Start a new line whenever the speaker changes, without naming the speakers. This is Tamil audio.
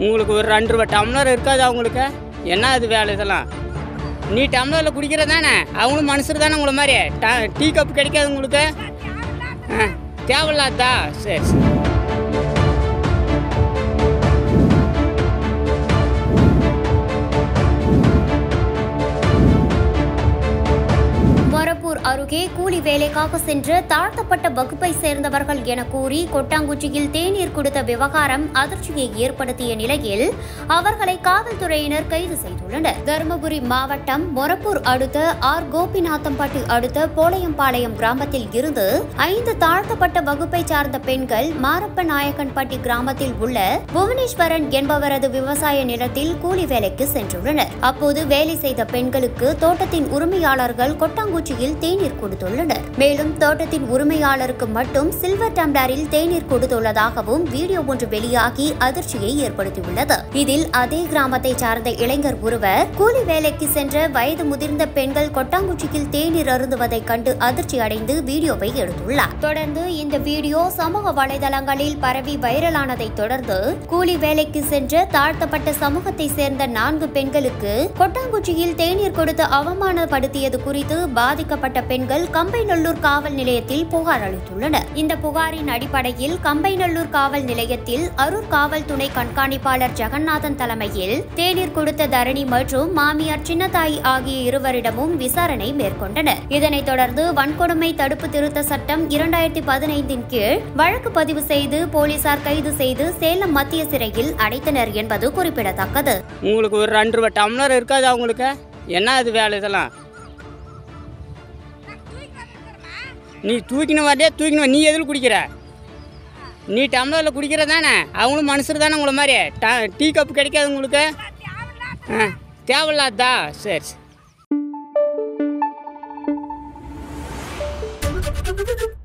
உங்களுக்கு ஒரு ரெண்டு ரூபா டம்ளர் இருக்காது அவங்களுக்கு என்ன அது வேலை இதெல்லாம் நீ டம்ளரில் குடிக்கிறது தானே அவங்களும் மனுஷர் தானே உங்களை மாதிரி ட- டீ கப் கிடைக்காது உங்களுக்கு ஆ தேவையில்லாதா சரி சரி
மொரப்பூர் அருகே கூலி வேலைக்காக சென்று தாழ்த்தப்பட்ட வகுப்பை சேர்ந்தவர்கள் என கூறி கொட்டாங்குச்சியில் தேநீர் கொடுத்த விவகாரம் அதிர்ச்சியை ஏற்படுத்திய நிலையில் அவர்களை காவல்துறையினர் கைது செய்துள்ளனர் தருமபுரி மாவட்டம் மொரப்பூர் அடுத்த ஆர் கோபிநாத்தம்பட்டு அடுத்த போளையம்பாளையம் கிராமத்தில் இருந்து ஐந்து தாழ்த்தப்பட்ட வகுப்பை சார்ந்த பெண்கள் மாரப்ப நாயக்கன்பட்டி கிராமத்தில் உள்ள புவனேஸ்வரன் என்பவரது விவசாய நிலத்தில் கூலி வேலைக்கு சென்றுள்ளனர் அப்போது வேலை செய்த பெண்களுக்கு தோட்டத்தின் உரிமையாளர்கள் கொட்டாங்குச்சியில் தேநீர் கொடுத்துள்ளனர் மேலும் தோட்டத்தின் உரிமையாளருக்கு மட்டும் சில்வர் டம்ளரில் தேநீர் கொடுத்துள்ளதாகவும் வீடியோ ஒன்று வெளியாகி அதிர்ச்சியை ஏற்படுத்தியுள்ளது இதில் அதே கிராமத்தை சார்ந்த இளைஞர் ஒருவர் கூலி வேலைக்கு சென்ற வயது முதிர்ந்த பெண்கள் கொட்டாங்குச்சியில் தேநீர் அருந்துவதை கண்டு அதிர்ச்சி அடைந்து வீடியோவை எடுத்துள்ளார் தொடர்ந்து இந்த வீடியோ சமூக வலைதளங்களில் பரவி வைரலானதை தொடர்ந்து கூலி வேலைக்கு சென்ற தாழ்த்தப்பட்ட சமூகத்தை சேர்ந்த நான்கு பெண்களுக்கு கொட்டாங்குச்சியில் தேநீர் கொடுத்து அவமானப்படுத்தியது குறித்து பாதிக்கப்பட்ட பெண்கள் கம்பைநல்லூர் காவல் நிலையத்தில் புகார் அளித்துள்ளனர் இந்த புகாரின் அடிப்படையில் கம்பைநல்லூர் காவல் நிலையத்தில் அரூர் காவல் துணை கண்காணிப்பாளர் ஜெகநாதன் தலைமையில் தேநீர் கொடுத்த தரணி மற்றும் மாமியார் சின்னத்தாய் ஆகிய இருவரிடமும் விசாரணை மேற்கொண்டனர் இதனைத் தொடர்ந்து வன்கொடுமை தடுப்பு திருத்த சட்டம் இரண்டாயிரத்தி பதினைந்தின் கீழ் வழக்கு பதிவு செய்து போலீசார் கைது செய்து சேலம் மத்திய சிறையில் அடைத்தனர் என்பது குறிப்பிடத்தக்கது
உங்களுக்கு ஒரு ரெண்டு ரூபா டம்ளர் இருக்காது அவங்களுக்கு என்ன அது வேலை இதெல்லாம் நீ தூக்கின வரலையே தூக்கின நீ எதில் குடிக்கிற நீ டம்ளரில் குடிக்கிறது தானே அவங்களும் மனுஷர் தானே உங்களை மாதிரி ட- டீ கப் கிடைக்காது உங்களுக்கு ஆ தேவையில்லாதா சரி சரி